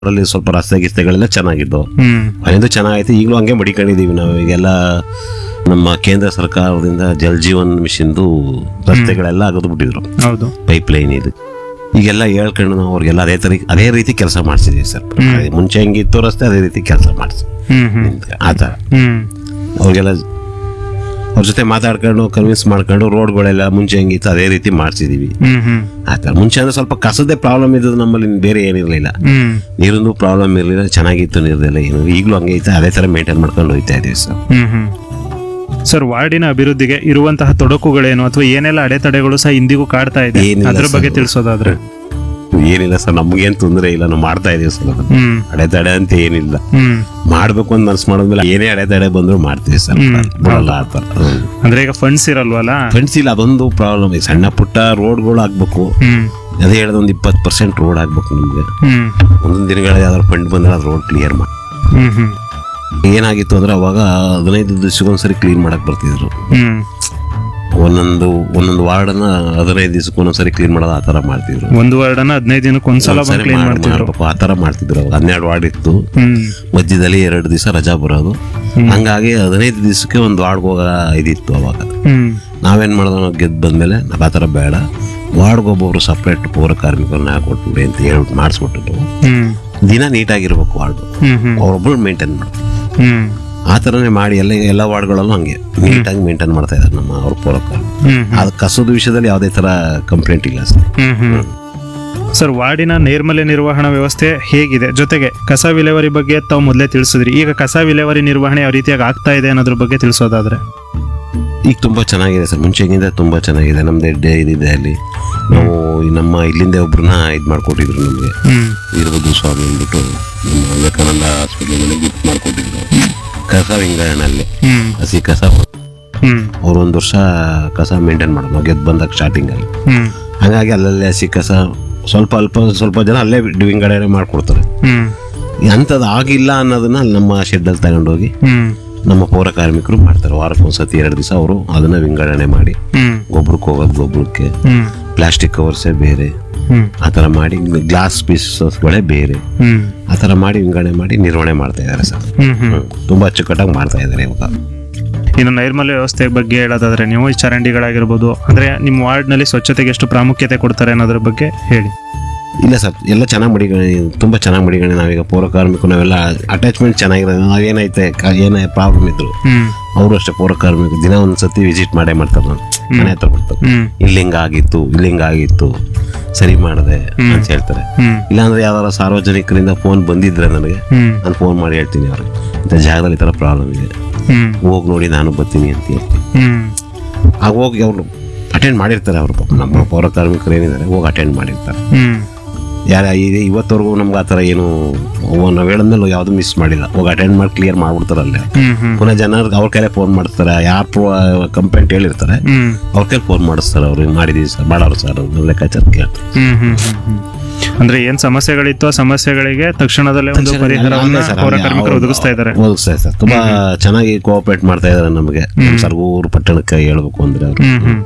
ಅದರಲ್ಲಿ ಸ್ವಲ್ಪ ರಸ್ತೆ ಗಿಸ್ತೆಗಳೆಲ್ಲ ಚೆನ್ನಾಗಿದ್ದು ಹ್ಮ್ ಮನೆದು ಚೆನ್ನಾಗೈತೆ ಈಗಲೂ ಹಂಗೆ ಮಡಿಕೊಂಡಿದೀವಿ ನಾವು ಈಗೆಲ್ಲ ನಮ್ಮ ಕೇಂದ್ರ ಸರ್ಕಾರದಿಂದ ಜಲ್ ಜೀವನ್ ಮಿಷನ್ದು ರಸ್ತೆಗಳೆಲ್ಲ ಅಗದು ಬಿಟ್ಟಿದ್ರು ಹೌದು ಪೈಪ್ ಲೈನ್ ಇದು ಈಗೆಲ್ಲ ಹೇಳ್ಕೊಂಡು ನಾವು ಅವ್ರಿಗೆಲ್ಲ ಅದೇ ತರ ಅದೇ ರೀತಿ ಕೆಲಸ ಮಾಡಿಸಿದೀವಿ ಸರ್ ಅದೇ ಮುಂಚೆ ಹೆಂಗಿತ್ತು ರಸ್ತೆ ಅದೇ ರೀತಿ ಕೆಲಸ ಮಾಡಿಸಿ ಹ್ಮ್ ಹ್ಮ್ ಆ ಥರ ಹ್ಮ್ ಅವ್ರಿಗೆಲ್ಲ ಅವ್ರ ಜೊತೆ ಮಾತಾಡ್ಕೊಂಡು ಕನ್ವಿನ್ಸ್ ಮಾಡ್ಕೊಂಡು ರೋಡ್ಗಳೆಲ್ಲ ಮುಂಚೆ ಹೆಂಗಿತ್ತು ಅದೇ ರೀತಿ ಮಾಡಿಸಿದೀವಿ ಹ್ಮ್ ಹ್ಮ್ ಆ ಥರ ಮುಂಚೆ ಅಂದ್ರೆ ಸ್ವಲ್ಪ ಕಸದೇ ಪ್ರಾಬ್ಲಮ್ ಇದ್ದದ್ದು ನಮ್ಮಲ್ಲಿ ಇನ್ನು ಬೇರೆ ಏನಿರಲಿಲ್ಲ ಹ್ಮ್ ನೀರಿಂದು ಪ್ರಾಬ್ಲಮ್ ಇರಲಿಲ್ಲ ಚೆನ್ನಾಗಿತ್ತು ನೀರ್ದೆಲ್ಲ ಏನು ಈಗಲೂ ಹಂಗೆ ಐತೆ ಅದೇ ಥರ ಮೇಂಟೈನ್ ಮಾಡ್ಕೊಂಡು ಹೋಗ್ತಾ ಇದೀವಿ ಸರ್ ಹ್ಮ್ ಹ್ಮ್ ಸರ್ ವಾರ್ಡಿನ ಅಭಿವೃದ್ಧಿಗೆ ಇರುವಂತಹ ತೊಡಕುಗಳೇನು ಅಥವಾ ಏನೆಲ್ಲ ಅಡೆತಡೆಗಳು ಸಹ ಇಂದಿಗೂ ಕಾಡ್ತಾ ಇದೆ ಏನಿಲ್ಲ ಅದ್ರ ಬಗ್ಗೆ ಸರ್. ತಿಳಿಸೋದಾದ್ರೆ ಏನಿಲ್ಲ ಸರ್ ನಮಗೇನು ತೊಂದರೆ ಇಲ್ಲ ನಾವು ಮಾಡ್ತಾ ಇದೀವಿ ಸರ್ ಅದನ್ನ. ಹ್ಮ್ ಅಡೆತಡೆ ಅಂತ ಏನಿಲ್ಲ ಹ್ಮ್ ಮಾಡ್ಬೇಕು ಅಂತ ಮನಸ್ಸು ಮಾಡಿದ್ಮೇಲೆ ಏನೇ ಅಡೆತಡೆ ಬಂದ್ರು ಮಾಡ್ತೀವಿ ಸರ್ ಹ್ಮ್. ಬಿಡಲ್ಲ ಆ ಥರ ಅಂದ್ರೆ ಈಗ ಫಂಡ್ಸ್ ಇರಲ್ವಲ್ಲ ಫ್ರೆಂಡ್ಸ್ ಇಲ್ಲ ಅದೊಂದು ಪ್ರಾಬ್ಲಮ್ ಈಗ ಸಣ್ಣ ಪುಟ್ಟ ರೋಡ್ಗಳು ಆಗ್ಬೇಕು ಹ್ಮ್ ಅದೇ ಹೇಳಿದ ಒಂದು ಇಪ್ಪತ್ತು ಪರ್ಸೆಂಟ್ ರೋಡ್ ಆಗ್ಬೇಕು ನಮಗೆ ಹ್ಮ್ ಒಂದೊಂದು ದಿನಗಳಲ್ಲಿ ಯಾವ್ದಾದ್ರು ಫಂಡ್ ಬಂದ್ರೆ ಅದು ರೋಡ್ ಕ್ಲಿಯರ್ ಮಾಡಿ ಹ್ಮ್ ಹ್ಮ್ ಏನಾಗಿತ್ತು ಅಂದ್ರೆ ಅವಾಗ ಹದಿನೈದು ದಿವಸಕ್ಕೊಂದ್ಸರಿ ಕ್ಲೀನ್ ಮಾಡಕ್ ಬರ್ತಿದ್ರು ಹ್ಮ್ ಒಂದೊಂದು ಒಂದೊಂದು ವಾರ್ಡನ್ನ ಹದಿನೈದು ದಿವಸಕ್ಕೆ ಒಂದೊಂದ್ಸರಿ ಕ್ಲೀನ್ ಮಾಡೋದು ಆ ಥರ ಮಾಡ್ತಿದ್ರು ಒಂದು ವಾರ್ಡನ್ನ ಹದಿನೈದು ದಿನಕ್ಕೆ ಒಂದ್ಸಲ ಬಂದು ಒಂದ್ಸರಿ ಕ್ಲೀನ್ ಮಾಡ್- ಮಾಡ್ತಿದ್ರು ಮಾಡ್ಬೇಕು ಆ ಥರ ಮಾಡ್ತಿದ್ರು ಅವಾಗ ಹನ್ನೆರಡು ವಾರ್ಡ್ ಇತ್ತು ಹ್ಮ್ ಮಧ್ಯದಲ್ಲಿ ಎರಡು ದಿವಸ ರಜಾ ಬರೋದು ಹಂಗಾಗಿ ಹದಿನೈದು ದಿವಸಕ್ಕೆ ಒಂದು ವಾರ್ಡ್ಗೆ ಹೋಗೋ ಇದಿತ್ತು ಅವಾಗ ಹ್ಮ್ ನಾವೇನು ಮಾಡೋದು ನಾವು ಗೆದ್ದು ಬಂದಮೇಲೆ ನಾವು ಆ ಥರ ಬೇಡ ವಾರ್ಡ್ಗೆ ಒಬ್ಬೊಬ್ರು ಸಪ್ರೇಟ್ ಪೌರ ಕಾರ್ಮಿಕರನ್ನ ಹಾಕೊಟ್ಬಿಡಿ ಅಂತ ಹೇಳ್ಬಿಟ್ಟು ಮಾಡಿಸ್ಬಿಟ್ಟಿದ್ದು ಹ್ಮ್ ದಿನ ನೀಟಾಗಿರ್ಬೇಕು ವಾರ್ಡು ಹ್ಮ್ ಹ್ಮ್ ಅವ್ರೊಬ್ರು ಮೇಂಟೈನ್ ಮಾಡ್ತಾರೆ ಹ್ಮ್ ಆ ಥರನೇ ಮಾಡಿ ಎಲ್ಲ ಎಲ್ಲ ವಾರ್ಡ್ಗಳಲ್ಲೂ ಹಂಗೆ ನೀಟಾಗಿ ಮೇಂಟೈನ್ ಮಾಡ್ತಾ ಇದ್ದಾರೆ ನಮ್ಮ ಅವ್ರ ಪೌರ ಕಾರ್ಮಿಕರು ಹ್ಮ್ ಅದು ಕಸದ ವಿಷಯದಲ್ಲಿ ಯಾವುದೇ ಥರ ಕಂಪ್ಲೇಂಟ್ ಇಲ್ಲ ಸರ್ ಹ್ಮ್ ಹ್ಮ್ ಸರ್ ವಾರ್ಡಿನ ನೈರ್ಮಲ್ಯ ನಿರ್ವಹಣಾ ವ್ಯವಸ್ಥೆ ಹೇಗಿದೆ ಜೊತೆಗೆ ಕಸ ವಿಲೇವಾರಿ ಬಗ್ಗೆ ತಾವು ಮೊದಲೇ ತಿಳಿಸಿದ್ರಿ ಈಗ ಕಸ ವಿಲೇವಾರಿ ನಿರ್ವಹಣೆ ಯಾವ ರೀತಿಯಾಗಿ ಆಗ್ತಾ ಇದೆ ಅನ್ನೋದ್ರ ಬಗ್ಗೆ ತಿಳಿಸೋದಾದ್ರೆ ಈಗ ತುಂಬ ಚೆನ್ನಾಗಿದೆ ಸರ್ ಮುಂಚೆಗಿಂತ ತುಂಬ ಚೆನ್ನಾಗಿದೆ ನಮ್ಮದು ಎಡ್ಡೆ ಇದಿದೆ ಅಲ್ಲಿ ನಾವು ಈ ನಮ್ಮ ಇಲ್ಲಿಂದ ಒಬ್ರನ್ನ ಇದು ಮಾಡಿಕೊಟ್ಟಿದ್ರು ನಮಗೆ ಹ್ಮ್ ವೀರಭದ್ರ ಸ್ವಾಮಿ ಅಂದ್ಬಿಟ್ಟು ನಮ್ಮ ವಿವೇಕಾನಂದ ಹಾಸ್ಪಿಟಲ್ನಲ್ಲಿ ಗಿಫ್ಟ್ ಮಾಡಿಕೊಟ್ಟಿದ್ರು ಕಸ ವಿಂಗಡಣೆಯಲ್ಲಿ ಹ್ಮ್ ಹಸಿ ಕಸ ಹ್ಮ್ ಅವ್ರು ಒಂದು ವರ್ಷ ಕಸ ಮೇಂಟೈನ್ ಮಾಡೋದು ನಾವು ಗೆದ್ದು ಬಂದಾಗ ಸ್ಟಾರ್ಟಿಂಗಲ್ಲಿ ಹ್ಮ್ ಹಾಗಾಗಿ ಅಲ್ಲಲ್ಲೇ ಹಸಿ ಕಸ ಸ್ವಲ್ಪ ಅಲ್ಪ ಸ್ವಲ್ಪ ಜನ ಅಲ್ಲೇ ವಿಂಗಡಣೆ ಮಾಡಿಕೊಡ್ತಾರೆ ಹ್ಮ್ ಅಂಥದ್ದು ಆಗಿಲ್ಲ ಅನ್ನೋದನ್ನ ಅಲ್ಲಿ ನಮ್ಮ ಶೆಡ್ಡಲ್ಲಿ ತಗೊಂಡೋಗಿ ಹ್ಮ್ ನಮ್ಮ ಪೌರ ಕಾರ್ಮಿಕರು ಮಾಡ್ತಾರೆ ವಾರಕ್ಕೆ ಒಂದ್ಸತಿ ಎರಡು ದಿವಸ ಅವರು ಅದನ್ನ ವಿಂಗಡಣೆ ಮಾಡಿ ಹ್ಮ್ ಗೊಬ್ಬರಕ್ಕೆ ಹೋಗೋದು ಗೊಬ್ಬರಕ್ಕೆ ಹ್ಮ್ ಪ್ಲಾಸ್ಟಿಕ್ ಕವರ್ಸೇ ಬೇರೆ ಹ್ಮ್ ಆ ಥರ ಮಾಡಿ ಗ್ಲಾಸ್ ಪೀಸಸ್ಗಳೇ ಬೇರೆ ಹ್ಮ್ ಆ ಥರ ಮಾಡಿ ವಿಂಗಡಣೆ ಮಾಡಿ ನಿರ್ವಹಣೆ ಮಾಡ್ತಾ ಇದ್ದಾರೆ ಸರ್ ಹ್ಮ್ ಹ್ಮ್ ಹ್ಮ್. ತುಂಬಾ ಅಚ್ಚುಕಟ್ಟಾಗಿ ಮಾಡ್ತಾ ಇದ್ದಾರೆ ಇವಾಗ ಇನ್ನು ನೈರ್ಮಲ್ಯ ವ್ಯವಸ್ಥೆ ಬಗ್ಗೆ ಹೇಳೋದಾದ್ರೆ ನೀವು ಈ ಚರಂಡಿಗಳಾಗಿರ್ಬೋದು ಅಂದ್ರೆ ನಿಮ್ಮ ವಾರ್ಡ್ನಲ್ಲಿ ಸ್ವಚ್ಛತೆಗೆ ಎಷ್ಟು ಪ್ರಾಮುಖ್ಯತೆ ಕೊಡ್ತಾರೆ ಅನ್ನೋದ್ರ ಬಗ್ಗೆ ಹೇಳಿ ಇಲ್ಲ ಸರ್ ಎಲ್ಲ ಚೆನ್ನಾಗಿ ಮಡಿಗಣಿ ತುಂಬ ಚೆನ್ನಾಗಿ ಮಡಿಗಣಿ ನಾವೀಗ ಪೌರ ಕಾರ್ಮಿಕರು ನಾವೆಲ್ಲ ಅಟ್ಯಾಚ್ಮೆಂಟ್ ಚೆನ್ನಾಗಿರೋದು ನಾವೇನೈತೆ ಕ- ಏನೇ ಪ್ರಾಬ್ಲಮ್ ಇದ್ರು ಹ್ಮ್ ಅವರು ಅಷ್ಟೇ ಪೌರ ಕಾರ್ಮಿಕರು ದಿನ ಒಂದು ಸತಿ ವಿಸಿಟ್ ಮಾಡೇ ಮಾಡ್ತಾರೆ ನಾನು ಮನೆ ಹತ್ರ ಬರ್ತಾರೆ ಹ್ಮ್ ಇಲ್ಲಿ ಹಿಂಗಾಗಿತ್ತು ಇಲ್ಲಿ ಹಿಂಗಾಗಿತ್ತು ಸರಿ ಮಾಡಿದೆ ಅಂತ ಹೇಳ್ತಾರೆ ಹ್ಮ್ ಇಲ್ಲಾಂದ್ರೆ ಯಾವ್ದಾರ ಸಾರ್ವಜನಿಕರಿಂದ ಫೋನ್ ಬಂದಿದ್ರೆ ನನಗೆ ಹ್ಮ್ ನಾನು ಫೋನ್ ಮಾಡಿ ಹೇಳ್ತೀನಿ ಅವ್ರಿಗೆ ಇಂಥ ಜಾಗದಲ್ಲಿ ಈ ಥರ ಪ್ರಾಬ್ಲಮ್ ಇದೆ ಹ್ಮ್ ಹೋಗಿ ನೋಡಿ ನಾನು ಬರ್ತೀನಿ ಅಂತ ಹೇಳ್ತೀನಿ ಹ್ಮ್ ಆಗ ಹೋಗಿ ಅವರು ಅಟೆಂಡ್ ಮಾಡಿರ್ತಾರೆ ಅವರು ಪಾಪ ನಮ್ಮ ಪೌರ ಕಾರ್ಮಿಕರು ಏನಿದ್ದಾರೆ ಹೋಗಿ ಅಟೆಂಡ್ ಮಾಡಿರ್ತಾರೆ ಹ್ಮ್ ಯಾರ ಇದೆ ಇವತ್ತವರೆಗೂ ನಮ್ಗೆ ಆ ಥರ ಏನು ನಾವು ಹೇಳಿದ್ಮೇಲೆ ಯಾವುದು ಮಿಸ್ ಮಾಡಿಲ್ಲ ಹೋಗಿ ಅಟೆಂಡ್ ಮಾಡಿ ಕ್ಲಿಯರ್ ಮಾಡ್ಬಿಡ್ತಾರಲ್ಲೇ ಹ್ಮ್ ಹ್ಮ್ ಪುನಃ ಜನರಿಗೆ ಅವ್ರ ಕೈಲೇ ಫೋನ್ ಮಾಡ್ತಾರೆ ಯಾರು ಕಂಪ್ಲೇಂಟ್ ಹೇಳಿರ್ತಾರೆ ಹ್ಮ್ ಅವ್ರ ಕೈಲಿ ಫೋನ್ ಮಾಡಿಸ್ತಾರೆ ಅವ್ರು ಹಿಂಗೆ ಮಾಡಿದೀವಿ ಸರ್ ಮಾಡೋರು ಸರ್ ಅವ್ರನ್ನ ಲೆಕ್ಕಾಚಾರ ಕೇಳ್ತಾರೆ ಹ್ಮ್ ಹ್ಮ್ ಹ್ಮ್ ಹ್ಮ್. ಅಂದ್ರೆ ಏನ್ ಸಮಸ್ಯೆಗಳಿತ್ತು ಆ ಸಮಸ್ಯೆಗಳಿಗೆ ತಕ್ಷಣದಲ್ಲೇ ಒಂದು ಪರಿಹಾರವನ್ನ ಅಲ್ಲೇ ಸರ್, ಪೌರ ಅಲ್ಲೇ ಕಾರ್ಮಿಕರು ಅವ್ರು- ಒದಗಿಸ್ತಾ ಇದ್ದಾರೆ ಒದಗಿಸ್ತಾ ಇದ್ದಾರೆ ತುಂಬಾ ಚೆನ್ನಾಗಿ ಕೋಆಪರೇಟ್ ಮಾಡ್ತಾ ಇದ್ದಾರೆ ನಮಗೆ ಸರ್ಗೂರು ಪಟ್ಟಣಕ್ಕೆ ಹೇಳ್ಬೇಕು ಅಂದ್ರೆ ಅವರು ಹ್ಮ್ ಹ್ಮ್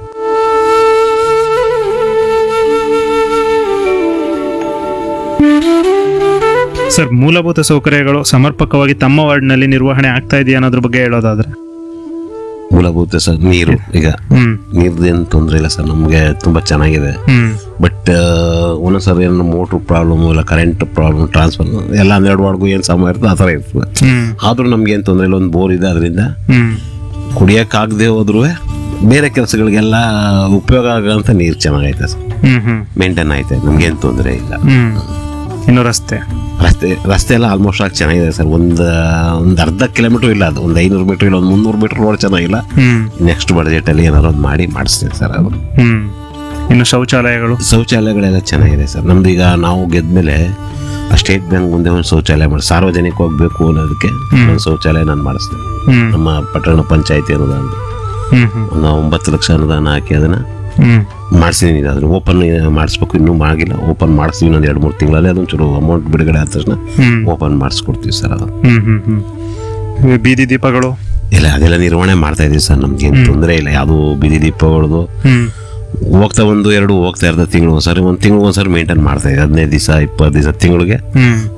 ಸರ್ ಮೂಲಭೂತ ಸೌಕರ್ಯಗಳು ಸಮರ್ಪಕವಾಗಿ ತಮ್ಮ ವಾರ್ಡ್ನಲ್ಲಿ ನಿರ್ವಹಣೆ ಆಗ್ತಾ ಇದೆಯಾ ಅನ್ನೋದ್ರ ಬಗ್ಗೆ ಹೇಳೋದಾದ್ರೆ ಮೂಲಭೂತ ಸರ್ ನೀರು ಈಗ ಹ್ಮ್ ನೀರ್ದೇನು ತೊಂದರೆ ಇಲ್ಲ ಸರ್ ನಮಗೆ ತುಂಬಾ ಚೆನ್ನಾಗಿದೆ ಹ್ಮ್ ಬಟ್ ಒಂದೊಂದ್ಸರಿ ಏನೋ ಮೋಟ್ರ್ ಪ್ರಾಬ್ಲಮ್ ಇಲ್ಲ ಕರೆಂಟ್ ಪ್ರಾಬ್ಲಮ್ ಟ್ರಾನ್ಸ್ಫರ್ ಎಲ್ಲ ಹನ್ನೆರಡು ವಾರ್ಡ್ಗೂ ಏನು ಸಮಯ ಇರ್ತದೆ ಆ ಥರ ಇರ್ತದೆ ಹ್ಮ್ ಆದ್ರೂ ನಮ್ಗೆ ಏನು ತೊಂದರೆ ಇಲ್ಲ ಒಂದು ಬೋರ್ ಇದೆ ಅದರಿಂದ ಹ್ಮ್ ಕುಡಿಯೋಕ್ಕಾಗದೆ ಹೋದ್ರೂ ಬೇರೆ ಕೆಲಸಗಳಿಗೆಲ್ಲ ಉಪಯೋಗ ಆಗೋಂಥ ನೀರು ಚೆನ್ನಾಗೈತೆ ಸರ್ ಹ್ಮ್ ಹ್ಮ್ ಮೇಂಟೈನ್ ಐತೆ ನಮ್ಗೇನು ತೊಂದರೆ ಇಲ್ಲ ಹ್ಮ್ ಇನ್ನು ರಸ್ತೆ ರಸ್ತೆ ರಸ್ತೆ ಎಲ್ಲ ಆಲ್ಮೋಸ್ಟ್ ಆಗಿ ಚೆನ್ನಾಗಿದೆ ಸರ್ ಒಂದು ಒಂದು ಅರ್ಧ ಕಿಲೋಮೀಟರ್ ಇಲ್ಲ ಅದು ಒಂದು ಐನೂರು ಮೀಟರ್ ಇಲ್ಲ ಒಂದು ಮುನ್ನೂರು ಮೀಟರ್ ರೋಡ್ ಚೆನ್ನಾಗಿಲ್ಲ ಹ್ಮ್ ನೆಕ್ಸ್ಟ್ ಬಡ್ಜೆಟಲ್ಲಿ ಏನಾದ್ರು ಒಂದು ಮಾಡಿ ಮಾಡಿಸ್ತೀವಿ ಸರ್ ಅದು ಹ್ಮ್ ಇನ್ನು ಶೌಚಾಲಯಗಳು ಶೌಚಾಲಯಗಳೆಲ್ಲ ಚೆನ್ನಾಗಿದೆ ಸರ್ ನಮ್ದು ಈಗ ನಾವು ಗೆದ್ಮೇಲೆ ಆ ಸ್ಟೇಟ್ ಬ್ಯಾಂಕ್ ಮುಂದೆ ಒಂದು ಶೌಚಾಲಯ ಮಾಡಿ ಸಾರ್ವಜನಿಕ ಹೋಗ್ಬೇಕು ಅನ್ನೋದಕ್ಕೆ ಒಂದು ಶೌಚಾಲಯ ನಾನು ಮಾಡಿಸ್ತೇನೆ ಹ್ಮ್ ನಮ್ಮ ಪಟ್ಟಣ ಪಂಚಾಯತಿ ಅನುದಾನ ಹ್ಮ್ ಹ್ಮ್ ಒಂದು ಒಂಬತ್ತು ಲಕ್ಷ ಅನುದಾನ ಹಾಕಿ ಅದನ್ನ ಹ್ಮ್ ಮಾಡಿಸಿದೀನಿ ಅದನ್ನ ಓಪನ್ ಮಾಡಿಸ್ಬೇಕು ಇನ್ನೂ ಆಗಿಲ್ಲ ಓಪನ್ ಮಾಡಿಸ್ತೀವಿ ಇನ್ನೊಂದು ಎರಡು ಮೂರು ತಿಂಗಳಲ್ಲಿ ಅದೊಂದು ಚೂರು ಅಮೌಂಟ್ ಬಿಡುಗಡೆ ಆದ ತಕ್ಷಣ ಹ್ಮ್ ಓಪನ್ ಮಾಡಿಸ್ಕೊಡ್ತೀವಿ ಸರ್ ಅದು ಹ್ಮ್ ಹ್ಮ್ ಹ್ಮ್ ಇವು ಬೀದಿ ದೀಪಗಳು ಇಲ್ಲ ಅದೆಲ್ಲ ನಿರ್ವಹಣೆ ಮಾಡ್ತಾ ಇದೀವಿ ಸರ್ ನಮ್ಗೆ ಏನು ತೊಂದರೆ ಇಲ್ಲ ಯಾವುದು ಬೀದಿ ದೀಪಗಳದು ಹ್ಮ್ ಹೋಗ್ತಾ ಒಂದು ಎರಡು ಹೋಗ್ತಾ ಇರ್ತದೆ ತಿಂಗಳು ಒಂದ್ಸರಿ ಒಂದು ತಿಂಗಳು ಒಂದ್ಸರಿ ಮೇಂಟೈನ್ ಮಾಡ್ತಾ ಇದೆ ಹದಿನೈದು ದಿವಸ ಇಪ್ಪತ್ತು ದಿವಸ ತಿಂಗಳಿಗೆ ಹ್ಮ್